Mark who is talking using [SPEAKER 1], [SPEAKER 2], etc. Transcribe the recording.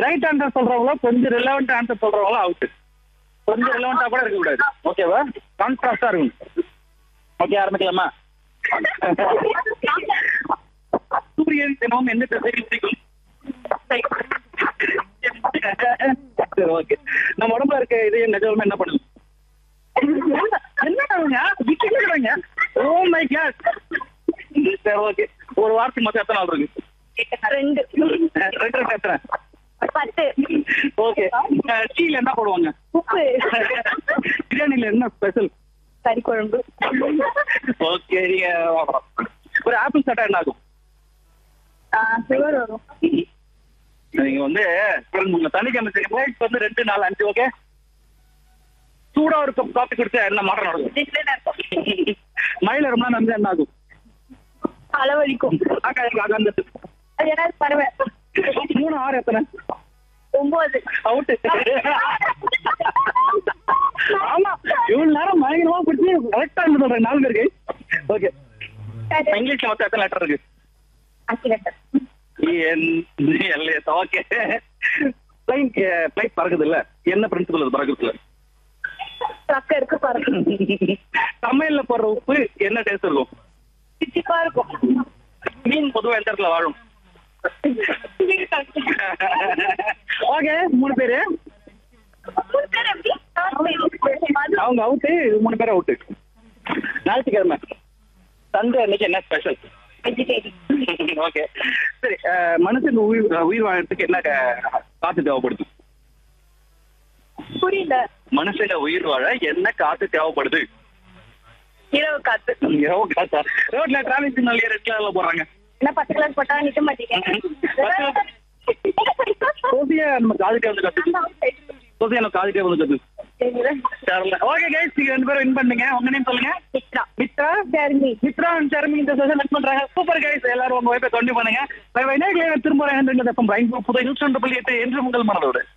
[SPEAKER 1] right answer சொல்றவங்களோ கொஞ்சம் relevant answer சொல்றவங்களோ out கொஞ்சம் ரிலவெண்டா கூட இருக்க கூடாது ஓகேவா கான்ட்ராஸ்டா இருக்கும் ஓகே ஆரம்பிக்கலாமா சூரியன் தினமும் எந்த திசையில் உதிக்கும் சரி ஓகே நம்ம உடம்புல இருக்க இதயம் நிஜமே என்ன பண்ணுது என்ன விட்டுக்கிறாங்க ஓ மை காட் சரி ஓகே ஒரு வாரத்துக்கு மொத்தம் எத்தனை நாள் இருக்கு
[SPEAKER 2] ரெண்டு
[SPEAKER 1] ரெண்டு ரெண்டு எத்தனை
[SPEAKER 2] பத்து
[SPEAKER 1] ஓகே டீல என்ன போடுவாங்க
[SPEAKER 2] உப்பு
[SPEAKER 1] பிரியாணில என்ன ஸ்பெஷல்
[SPEAKER 2] கறி குழம்பு
[SPEAKER 1] ஓகே நீங்க ஒரு ஆப்பிள் சாப்பிட்டா என்ன ஆகும்
[SPEAKER 2] சுகர் வரும்
[SPEAKER 1] நீங்க வந்து உங்க தனி கமிச்சு இப்போ வந்து ரெண்டு நாலு அஞ்சு ஓகே சூடா ஒரு கப் காஃபி குடிச்சா என்ன மாற்றம் நடக்கும் மயில ரொம்ப நேரம் என்ன ஆகும்
[SPEAKER 2] அளவழிக்கும்
[SPEAKER 1] ஆகாயம் ஆகாந்தது
[SPEAKER 2] அது என்ன பறவை
[SPEAKER 1] மூணு ஆறு எத்தனை
[SPEAKER 2] ஒன்பது
[SPEAKER 1] அவுட்டு ஆமா இவ்வளவு நேரம் பயங்கரமா பிடிச்சி கரெக்டா இருந்து சொல்றேன் நாலு பேருக்கு ஓகே இங்கிலீஷ்ல மொத்தம் எத்தனை லெட்டர் இருக்கு
[SPEAKER 2] அக்கிரட்டர்
[SPEAKER 1] எல்எஸ் ஓகே பிளைன் பிளைட் பறக்குது இல்ல என்ன பிரின்சிபல் அது பறக்குதுல
[SPEAKER 2] ட்ரக் இருக்கு பறக்கும்
[SPEAKER 1] சமையல்ல போடுற உப்பு என்ன டேஸ்ட் இருக்கும்
[SPEAKER 2] சிச்சிப்பா இருக்கும்
[SPEAKER 1] மீன் பொதுவா எந்த இடத்துல வாழும் ஓகே மூணு பேரு அவங்க அவுட்டு மூணு பேர் அவுட்டு ஞாயிற்றுக்கிழமை சண்டே அன்னைக்கு என்ன ஸ்பெஷல்
[SPEAKER 2] வெஜிடேரியன்
[SPEAKER 1] ஓகே சரி அஹ், மனுஷன் உயிர் உயிர் வாழறதுக்கு என்ன க- காத்து தேவைப்படுது
[SPEAKER 2] புரியல
[SPEAKER 1] மனுஷங்க உயிர் வாழ என்ன காத்து தேவைப்படுது
[SPEAKER 2] இரவு காத்து
[SPEAKER 1] இரவு காத்தா ரோட்ல டிராபிக் சிக்னல் ரெட் கலர்ல போறாங்க
[SPEAKER 2] என்ன பத்து கிளாஸ் போட்டா நிக்க மாட்டீங்க
[SPEAKER 1] சோசியா நம்ம காதுக்கே வந்து கத்து சோசியா நம்ம காதுக்கே வந்து கத்து
[SPEAKER 2] தெரியல
[SPEAKER 1] தெரியல ஓகே கைஸ் நீங்க ரெண்டு பேரும் வின் பண்ணுங்க உங்க நேம் சொல்லுங்க
[SPEAKER 2] சித்ரா
[SPEAKER 1] மித்ரா
[SPEAKER 2] ஜெர்மி
[SPEAKER 1] மித்ரா அண்ட் சர்மி இந்த செஷன் வின் பண்றாங்க சூப்பர் கைஸ் எல்லாரும் உங்க வைப்பை கொண்டு பண்ணுங்க பை பை நேர்களை திரும்ப புதை நூற்றி புள்ளி எட்டு என்று உங்கள் மனதோடு